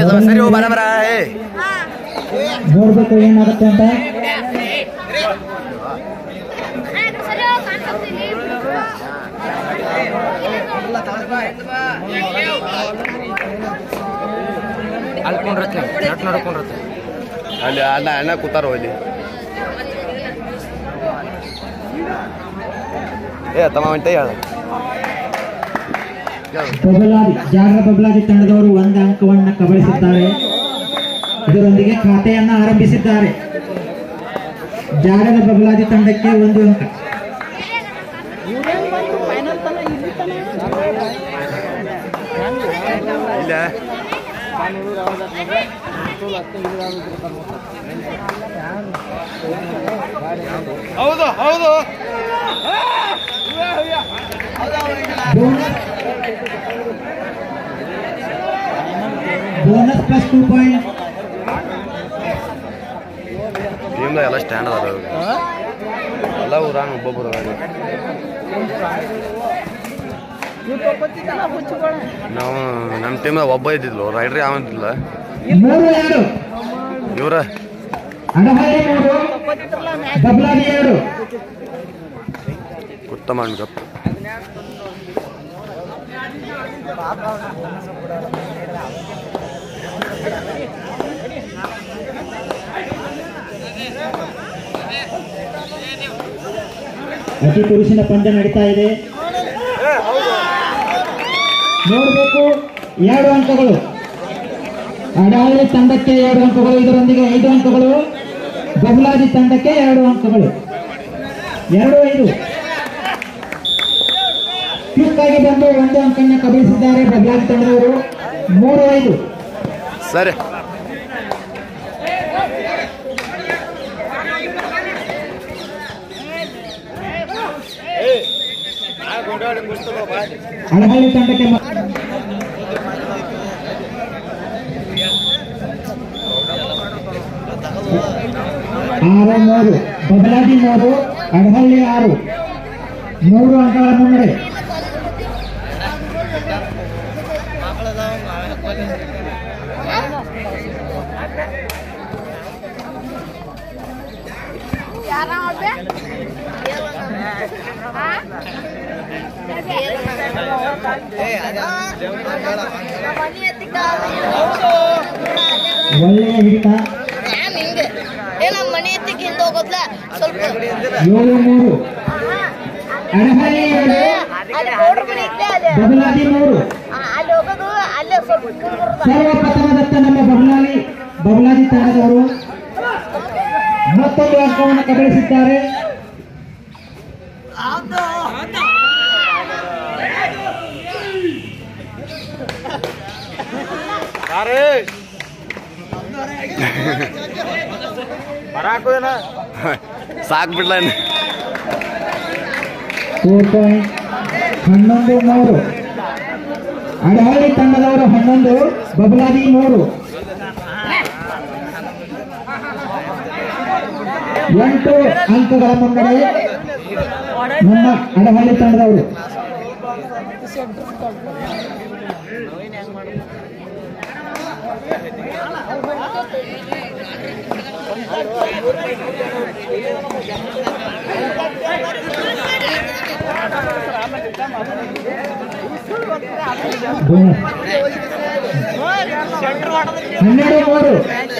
ಸರಿ ಹೋಗಿ ಬರ ಏ ನೋಡ್ಬೇಕು ಏನಾಗುತ್ತೆ ಅಂತ ಅಲ್ಕೊಂಡಿರತ್ತೆ ನೆಟ್ ನೋಡ್ಕೊಂಡಿರತ್ತೆ ಅಲ್ಲಿ ಅಣ್ಣ ಅಣ್ಣ ಕೂತಾರೋ ಇಲ್ಲಿ ಏ ತಮ್ಮ ಹೊಂಟೆ ಹೇಳ ಬಬಲಾದಿ ಜಾಗರ ಬಬಲಾದಿ ತಂಡದವರು ಒಂದು ಅಂಕವನ್ನ ಕಬಳಿಸಿದ್ದಾರೆ ಇದರೊಂದಿಗೆ ಖಾತೆಯನ್ನ ಆರಂಭಿಸಿದ್ದಾರೆ ಜಾಗದ ಬಬಲಾದಿ ತಂಡಕ್ಕೆ ಒಂದು ಅಂಕ ಇಲ್ಲ ಹೌದು ಹೌದು ಬೋನಸ್ ಪ್ಲಸ್ ಟೂ ಪಾಯಿಂಟ್ ಟೀಮ್ದಾಗ ಎಲ್ಲ ಸ್ಟ್ಯಾಂಡ್ ಅದಾರ ಅವ್ರು. ಎಲ್ಲ ಊರಾಗ ಒಬ್ಬೊಬ್ಬರು ಅದಾರ. ನಾವು ನಮ್ಮ ಟೀಮ್ದಾಗ ಒಬ್ಬ ಇದ್ದಿದ್ಲು ರೈಡ್ರಿ ಯಾವಂತಿಲ್ಲ ಮೂರು ಎರಡು ಇವ್ರ ಅಡಹಳ್ಳಿ ಮೂರು ಬಬಲಾದಿ ಎರಡು ಉತ್ತಮ ಅನ್ಕಪ್ಪ ಅತಿ ಪುರುಷನ ಪಂದ್ಯ ನಡೀತಾ ಇದೆ ನೋಡಬೇಕು ಎರಡು ಅಂಕಗಳು ಅಡಹಳ್ಳಿ ತಂಡಕ್ಕೆ ಎರಡು ಅಂಕಗಳು ಇದರೊಂದಿಗೆ ಐದು ಅಂಕಗಳು ಬಬಲಾದಿ ತಂಡಕ್ಕೆ ಎರಡು ಅಂಕಗಳು ಎರಡು ಐದು ಕ್ವಿಕ್ ಆಗಿ ಬಂದು ಒಂದು ಅಂಕನ್ನ ಕಬಳಿಸಿದ್ದಾರೆ ಬಬಲಾದಿ ತಂಡದವರು ಮೂರು ಐದು ಸರಿ ಅಳಹಳ್ಳಿ ತಂಡಕ್ಕೆ ಮ- ಆರು ಮೂರು ಬಬಲಾದಿ ಮೂರು ಅಡಹಳ್ಳಿ ಆರು ಮೂರು ಅಂಕಗಳ ಮುನ್ನಡೆ ಒಳ್ಳೆಯ ಹಿಡಿತ ನಿಂಗೆ ಏ ನಮ್ಮ ಮನೆ ಎತ್ತಿಗೆ ಹಿಂದೆ ಹೋಗೋದ್ಲ ಸ್ವಲ್ಪ ಏಳು ಮೂರು ಅಡಹಳ್ಳಿ ಎರಡು ಅಲ್ಲಿ ಗೌಡ್ರ ಮನೆ ಇದ್ದೆ ಅದೇ ಬಬಲಾದಿ ಮೂರು ಆ, ಅಲ್ಲಿ ಹೋಗೋದು ಅಲ್ಲೇ ಸ್ವಲ್ಪ ಮುಂದೆ ಬರೋದು. ಸರ್ವಪ್ರಥಮದತ್ತ ನಮ್ಮ ಬಬಲಾದಿ ಬಬಲಾದಿ ತಂಡದವರು ಮತ್ತೊಂದು ಅಂಕವನ್ನು ಕಬಳಿಸಿದ್ದಾರೆ ಸಾಕ್ ಬಿಡ್ಲ ಫೋರ್ ಪಾಯಿಂಟ್ ಹನ್ನೊಂದು ಮೂರು ಅಡಹಳ್ಳಿ ತಂಡದವರು ಹನ್ನೊಂದು ಬಬಲಾದಿ ಮೂರು ಎಂಟು ಅಂಕಗಳ ಮುನ್ನಡೆ ನಮ್ಮ ಅಡಹಳ್ಳಿ ತಂಡದವರು ಬೋನಸ್. ಹನ್ನೆರಡು ಮೂರು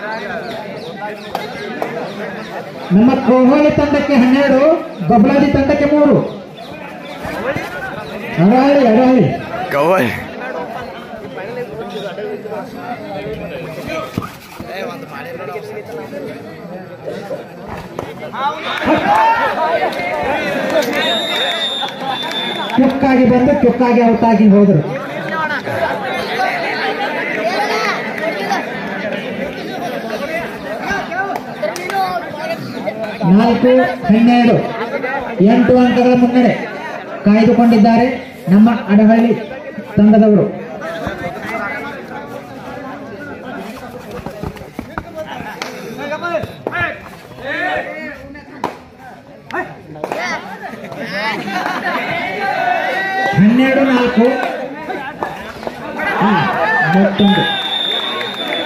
ನಮ್ಮ ಕೋಹಳಿ ತಂಡಕ್ಕೆ ಹನ್ನೆರಡು ಬಬಲಾದಿ ತಂಡಕ್ಕೆ ಮೂರು ಅಡಹಳ್ಳಿ ಅಡಹಳ್ಳಿ ಕವಯ್ ಚುಕ್ಕಾಗಿ ಬಂದು ಚುಕ್ಕಾಗಿ ಔಟ್ ಆಗಿ ಹೋದ್ರು ನಾಲ್ಕು ಹನ್ನೆರಡು ಎಂಟು ಅಂಕಗಳ ಮುನ್ನಡೆ ಕಾಯ್ದುಕೊಂಡಿದ್ದಾರೆ ನಮ್ಮ ಅಡಹಳ್ಳಿ ತಂಡದವರು ಹನ್ನೆರಡು ನಾಲ್ಕು ಹಾ, ಮತ್ತೊಂದು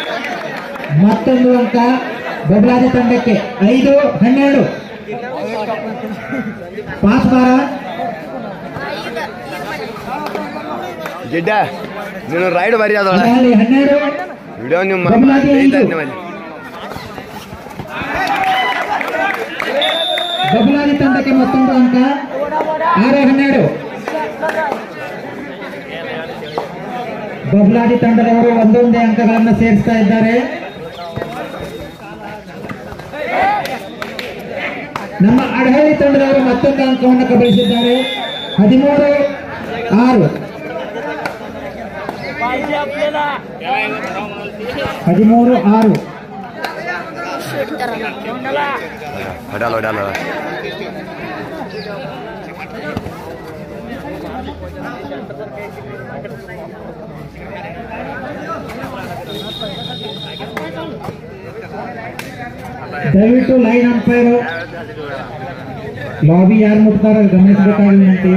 ಮತ್ತೊಂದು ಅಂಕ ಬಬಲಾದಿ ತಂಡಕ್ಕೆ ಐದು ಹನ್ನೆರಡು ಪಾಸ್ ಬಾರ ಗಿಡ್ಡ ನೀನು ರೈಡ್ ಬರಿ ಅದೊಳ ಅಡಹಳ್ಳಿ ಹನ್ನೆರಡು ವಿಡಿಯೋ ನಿಮ್ಮ ಬಬಲಾದಿ ಐದು. ನಿಮ್ಮಲ್ಲಿ ಬಬಲಾದಿ ತಂಡಕ್ಕೆ ಮತ್ತೊಂದು ಅಂಕ ಆರು ಹನ್ನೆರಡು ಬಬಲಾದಿ ತಂಡದವರು ಒಂದೊಂದೇ ಅಂಕಗಳನ್ನು ಸೇರಿಸ್ತಾ ಇದ್ದಾರೆ ನಮ್ಮ ಅಡಹಳ್ಳಿ ತಂಡದವರು ಮತ್ತೊಂದು ಅಂಕವನ್ನು ಕಬಳಿಸಿದ್ದಾರೆ ಹದಿಮೂರು ಆರು ಹದಿಮೂರು ಆರು ಹೊಡ್ಯಾಲ ಹೊಡ್ಯಾಲ ದಯವಿಟ್ಟು ಲೈನ್ ಅಂಪೈರ್ ಲಾಬಿ ಯಾರು ಮುಟ್ತಾರ ಗಮನಿಸಬೇಕಾಗಿ ವಿನಂತಿ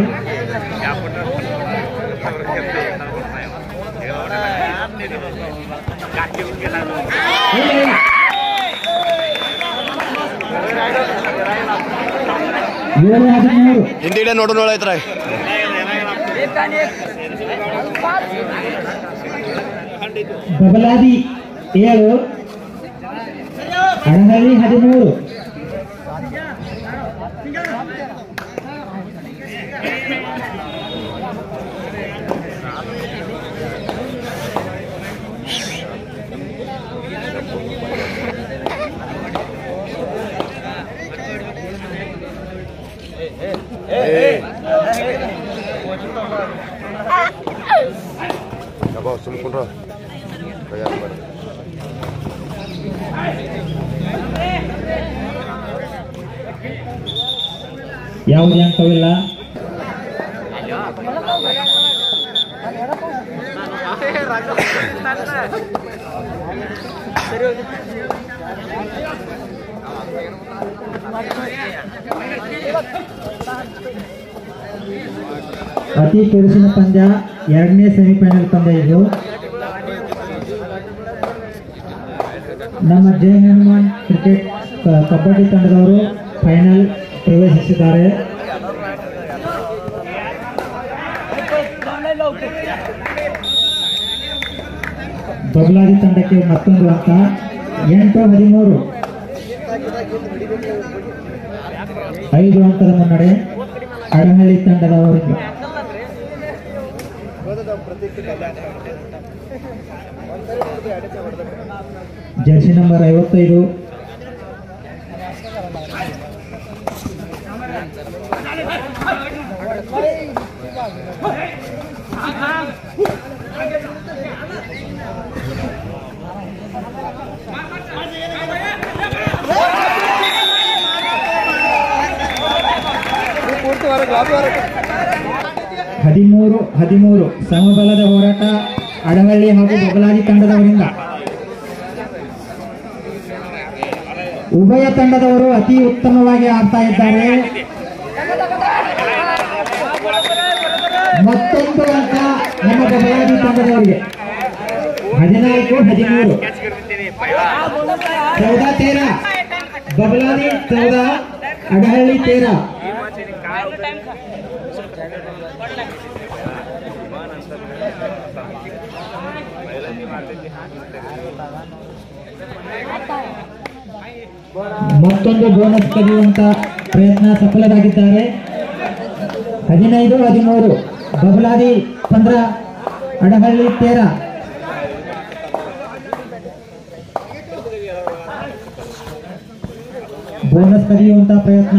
ಇಲ್ಲ, ಇಲ್ಲ. ಏಳು ಹದಿಮೂರು ಹಿಂದಿಡೆ ನೋಡು ನೋಡೈತ್ರ ಬಬಲಾದಿ ಏಳು ಹಣಹಳ್ಳಿ ಹದಿಮೂರು ಅಬ್ಬಾ ಸುಮ್ಕೊಂಡ್ರ ಕೈಯಾಗ ಬರ್ರಿ. ಯಾವುದೇ ಅಂಕವಿಲ್ಲ ಅತಿ ಪುರುಷನ ಪಂದ್ಯ ಎರಡನೇ ಸೆಮಿಫೈನಲ್ ಪಂದ್ಯ ಇದು ನಮ್ಮ ಜೈ ಹನುಮಾನ್ ಕ್ರಿಕೆಟ್ ಕ- ಕಬಡ್ಡಿ ತಂಡದವರು ಫೈನಲ್ ಪ್ರವೇಶಿಸಿದ್ದಾರೆ ಬಬಲಾದಿ ತಂಡಕ್ಕೆ ಮತ್ತೊಂದು ಅಂಕ ಎಂಟು ಹದಿಮೂರು ಐದು ಅಂಕದ ಮುನ್ನಡೆ ಅಡಹಳ್ಳಿ ತಂಡದವರಿಂದ ಜರ್ಸಿ ನಂಬರ್ ಐವತ್ತೈದು ಹದಿಮೂರು ಹದಿಮೂರು ಸಮಬಲದ ಹೋರಾಟ ಅಡಹಳ್ಳಿ ಹಾಗೂ ಬಬಲಾದಿ ತಂಡದವರಿಂದ ಉಭಯ ತಂಡದವರು ಅತಿ ಉತ್ತಮವಾಗಿ ಆಡ್ತಾ ಇದ್ದಾರೆ ಮತ್ತೊಂದು ಅಂಕ ನಮ್ಮ ಬಬಲಾದಿ ತಂಡದವರಿಗೆ ಹದಿನಾಲ್ಕು ಹದಿಮೂರು ಚೌದ ತೇರ ಬಬಲಾದಿ ಚೌದ ಅಡಹಳ್ಳಿ ತೇರ ಮತ್ತೊಂದು ಬೋನಸ್ ತೆಗೆಯುವಂತ ಪ್ರಯತ್ನ ಸಫಲರಾಗಿದ್ದಾರೆ ಹದಿನೈದು ಹದಿಮೂರು ಬಬಲಾದಿ ಪಂದ್ರ ಅಡಹಳ್ಳಿ ತೇರ ಬೋನಸ್ ತೆಗೆಯುವಂತ ಪ್ರಯತ್ನ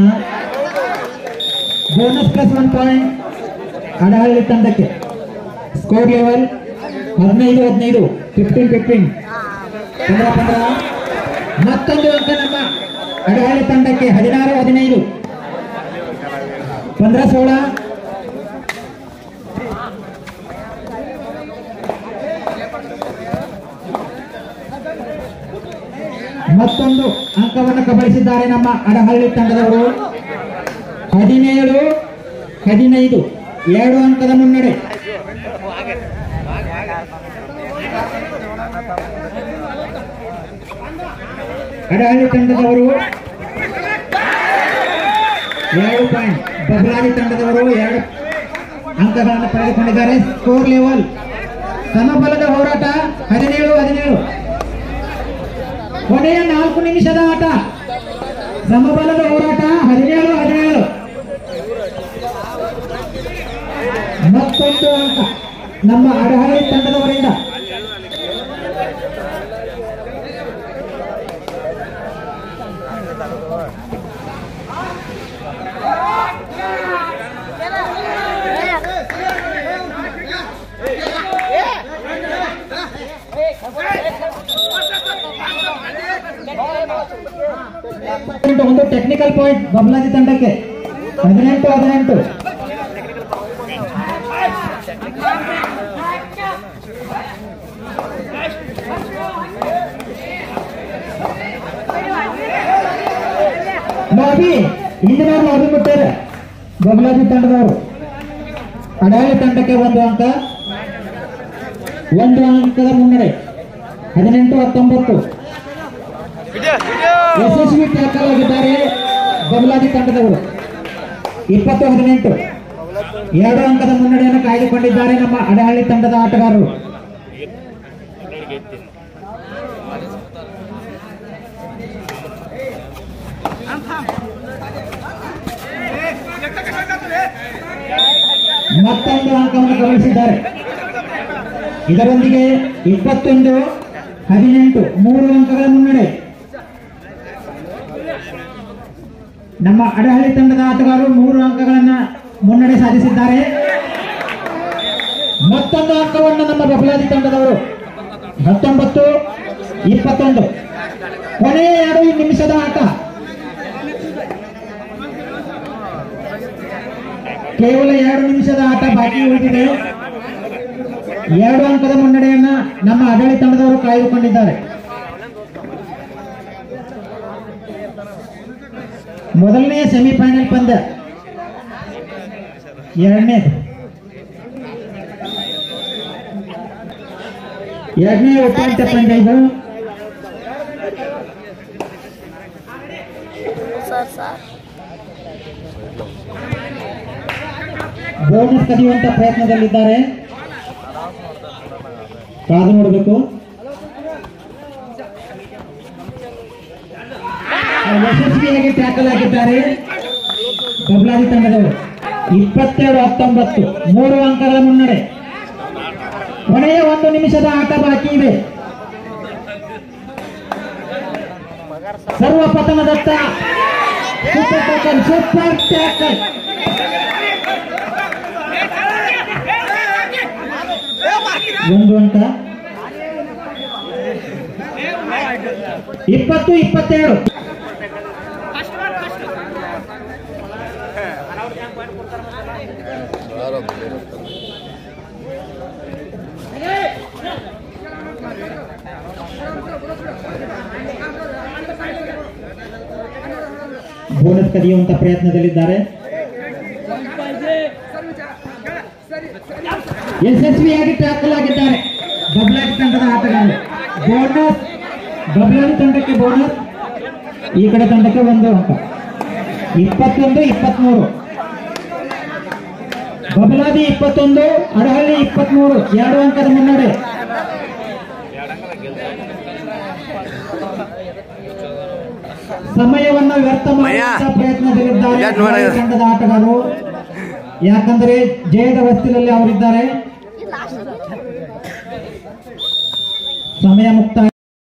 bonus plus one point Adahalli ತಂಡಕ್ಕೆ ಸ್ಕೋರ್ ಲೆವೆಲ್ ಹದಿನೈದು ಹದಿನೈದು ಫಿಫ್ಟೀನ್ ಫಿಫ್ಟೀನ್ ಪಂದ್ರ ಪಂದ್ರ ಮತ್ತೊಂದು ಅಂಕ ನಮ್ಮ ಅಡಹಳ್ಳಿ ತಂಡಕ್ಕೆ ಹದಿನಾರು ಹದಿನೈದು ಪಂದ್ರ ಸೋಳ ಮತ್ತೊಂದು ಅಂಕವನ್ನು ಕಬಳಿಸಿದ್ದಾರೆ ನಮ್ಮ ಅಡಹಳ್ಳಿ ತಂಡದವರು ಹದಿನೇಳು ಹದಿನೈದು ಎರಡು ಅಂಕದ ಮುನ್ನಡೆ ಅಡಹಳ್ಳಿ ತಂಡದವರು ಎರಡು ಪಾಯಿಂಟ್ ಬಬಲಾದಿ ತಂಡದವರು ಎರಡು ಅಂಕಗಳನ್ನು ಪಡೆದುಕೊಂಡಿದ್ದಾರೆ ಸ್ಕೋರ್ ಲೆವೆಲ್ ಸಮಬಲದ ಹೋರಾಟ ಹದಿನೇಳು ಹದಿನೇಳು ಕೊನೆಯ ನಾಲ್ಕು ನಿಮಿಷದ ಆಟ ಸಮಬಲದ ಹೋರಾಟ ಹದಿನೇಳು ಹದಿನೇಳು ಮತ್ತೊಂದು ಅಂಕ ನಮ್ಮ ಅಡಹಳ್ಳಿ ತಂಡದವರಿಂದ ಒಂದು ಒಂದು ಟೆಕ್ನಿಕಲ್ ಪಾಯಿಂಟ್ ಬಬ್ಲಾಜಿ ತಂಡಕ್ಕೆ ಹದಿನೆಂಟು ಹದಿನೆಂಟು ಲಾಬಿ ಇಂಜಿನಿಯರ್ ಲಾಬಿ ಬಿಟ್ಟಾರೆ ಬಬ್ಲಾಜಿ ತಂಡದವರು ಅಡಾಳಿ ತಂಡಕ್ಕೆ ಒಂದು ಅಂಕ ಒಂದು ಅಂಕದ ಮುನ್ನಡೆ ಹದಿನೆಂಟು ಹತ್ತೊಂಬತ್ತು ಯಶಸ್ವಿ ಟ್ಯಾಕಲ್ ಆಗಿದ್ದಾರೆ ಬಬಲಾಜಿ ತಂಡದವರು ಇಪ್ಪತ್ತು ಹದಿನೆಂಟು ಎರಡು ಅಂಕದ ಮುನ್ನಡೆಯನ್ನು ಕಾಯ್ದುಕೊಂಡಿದ್ದಾರೆ ನಮ್ಮ ಅಡಹಳ್ಳಿ ತಂಡದ ಆಟಗಾರರು ಮತ್ತೊಂದು ಅಂಕವನ್ನು ಗಮನಿಸಿದ್ದಾರೆ ಇದರೊಂದಿಗೆ ಇಪ್ಪತ್ತೊಂದು ಹದಿನೆಂಟು ಮೂರು ಅಂಕಗಳ ಮುನ್ನಡೆ ನಮ್ಮ ಅಡಹಳ್ಳಿ ತಂಡದ ಆಟಗಾರರು ಮೂರು ಅಂಕಗಳನ್ನ ಮುನ್ನಡೆ ಸಾಧಿಸಿದ್ದಾರೆ ಮತ್ತೊಂದು ಅಂಕವನ್ನು ನಮ್ಮ ಬಬಲಾದಿ ತಂಡದವರು ಹತ್ತೊಂಬತ್ತು ಇಪ್ಪತ್ತೊಂದು ಕೊನೆಯ ಎರಡು ನಿಮಿಷದ ಆಟ ಕೇವಲ ಎರಡು ನಿಮಿಷದ ಆಟ ಬಾಕಿ ಉಳಿದಿದೆ ಎರಡು ಅಂಕದ ಮುನ್ನಡೆಯನ್ನ ನಮ್ಮ ಅಡಳಿ ತಂಡದವರು ಕಾಯ್ದುಕೊಂಡಿದ್ದಾರೆ ಮೊದಲನೆಯ ಸೆಮಿಫೈನಲ್ ಪಂದ್ಯ ಎರಡನೇದು ಎರಡನೇ ಉಪಾಂತ್ಯ ಪಂದ್ಯ ಇದು ಸರ್ ಸರ್ ಬೋನಸ್ ಕದಿಯುವಂತ ಪ್ರಯತ್ನದಲ್ಲಿದ್ದಾರೆ ಕಾದು ನೋಡಬೇಕು ಯಶಸ್ವಿಯಾಗಿ ಟ್ಯಾಕಲ್ ಆಗಿದ್ದಾರೆ ಬಬ್ಲಾದಿ ತಂಡದವರು ಇಪ್ಪತ್ತೆರಡು ಹತ್ತೊಂಬತ್ತು ಮೂರು ಅಂಕಗಳ ಮುನ್ನಡೆ ಕೊನೆಯ ಒಂದು ನಿಮಿಷದ ಆಟ ಬಾಕಿ ಇದೆ ಸರ್ವ ಪತನದತ್ತ ಸೂಪರ್ ಟ್ಯಾಕಲ್ ಸೂಪರ್ ಟ್ಯಾಕಲ್ ಒಂದು ಅಂಕ ಇಪ್ಪತ್ತು ಇಪ್ಪತ್ತೆರಡು ಬೋನಸ್ ಕದಿಯುವಂತ ಪ್ರಯತ್ನದಲ್ಲಿದ್ದಾರೆ ಯಶಸ್ವಿಯಾಗಿ ಟ್ಯಾಕಲ್ ಆಗಿದ್ದಾರೆ ಬಬ್ಲಾಡಿ ತಂಡದ ಆಟಗಾರರು ಬೋನಸ್ ಬಬ್ಲಾಡಿ ತಂಡಕ್ಕೆ ಬೋನಸ್ ಈ ಕಡೆ ತಂಡಕ್ಕೆ ಒಂದು ಅಂಕ ಇಪ್ಪತ್ತೊಂದು ಇಪ್ಪತ್ಮೂರು ಬಬಲಾದಿ ಇಪ್ಪತ್ತೊಂದು ಅಡಹಳ್ಳಿ ಇಪ್ಪತ್ಮೂರು ಎರಡು ಅಂಕದ ಮುನ್ನಡೆ ಸಮಯವನ್ನ ವ್ಯರ್ಥ ಮಾಡುವಂತ ಪ್ರಯತ್ನದಲ್ಲಿದ್ದಾರೆ ಯಾಕ್ ನೋಡ- ಅಡಹಳ್ಳಿ ತಂಡದ ಆಟಗಾರರು ಯಾಕಂದ್ರೆ ಜಯದ ವಸ್ತಿನಲ್ಲಿ ಅವರಿದ್ದಾರೆ ಸಮಯ ಮುಕ್ತಾಯ